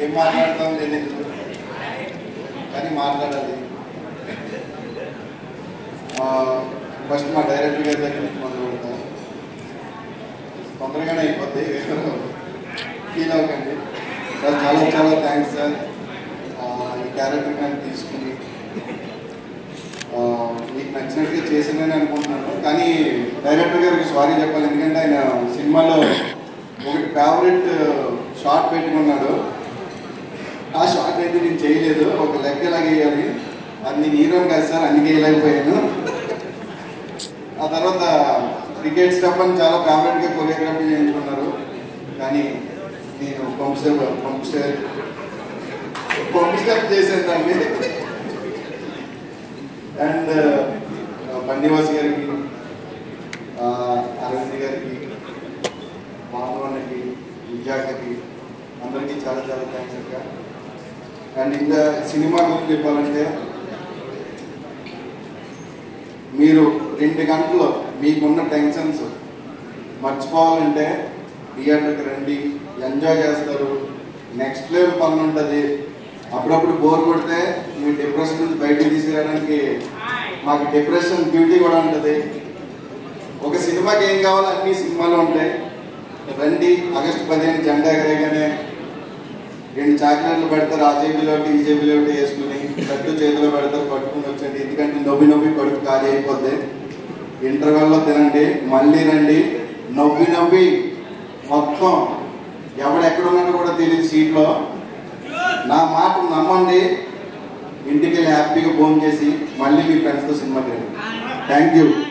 ఏం మాట్లాడతాం తెలియదు కానీ మాట్లాడాలి ఫస్ట్ మా డైరెక్టర్ గారి దగ్గర నుంచి మొదలు పెడతాం తొందరగానే అయిపోద్ది ఫీల్ అవ్వకండి సార్ చాలా చాలా థ్యాంక్స్ సార్ ఆ, ఈ క్యారెక్టర్ కానీ తీసుకుని ఆ, మీకు నచ్చినట్టుగా చేసిందని అనుకుంటున్నాను కానీ డైరెక్టర్ గారికి సారీ చెప్పాలి ఎందుకంటే ఆయన సినిమాలో ఒకటి ఫేవరెట్ షార్ట్ పెట్టుకున్నాడు ఆ షార్ట్ అయితే నేను చేయలేదు ఒక లెక్క ఎలాగ వేయాలి అది నేను హీరోని కాదు సార్ అందుకే వేయలేకపోయాను ఆ తర్వాత క్రికెట్ స్టెప్ అని చాలా ఫేవరెట్గా కొరియోగ్రఫీ చేయించుకున్నారు కానీ నేను pump step pump step pump step చేశాను దాన్ని అండ్ బండివాస్ గారికి ఆ, అరవింద్ గారికి మాధవన్నకి విద్యాకకి అందరికీ చాలా చాలా థ్యాంక్స్ అక్క అండ్ ఇంకా సినిమా గురించి చెప్పాలంటే మీరు రెండు గంటలు మీకున్న టెన్షన్స్ మర్చిపోవాలంటే థియేటర్కి రండి ఎంజాయ్ చేస్తారు నెక్స్ట్ లెవెల్ పని ఉంటుంది అప్పుడప్పుడు బోర్ కొడితే మీ డిప్రెషన్ నుంచి బయటకు తీసుకురావడానికి మాకు డిప్రెషన్ బ్యూటీ కూడా ఉంటుంది ఒక సినిమాకి ఏం కావాలో అన్ని సినిమాలు ఉంటాయి రండి ఆగస్టు పదిహేను జెండా ఎగరేగానే రెండు చాక్లెట్లు పెడతారు ఆ జేబీలో ఒకటి ఈ జేబీలో ఒకటి వేసుకుని కట్టు చేతిలో పెడతారు పట్టుకుని వచ్చండి ఎందుకంటే నవ్వి నవ్వి కడుపు ఖాళీ అయిపోద్ది ఇంటర్వెల్లో తినండి మళ్ళీ రండి నవ్వి నవ్వి మొత్తం ఎవడు ఎక్కడ ఉన్నాడో కూడా తెలియదు సీట్లో నా మాట నమ్మండి ఇంటికి వెళ్ళి హ్యాపీగా ఫోన్ చేసి మళ్ళీ మీ ఫ్రెండ్స్తో సినిమాకి రండి థ్యాంక్ యూ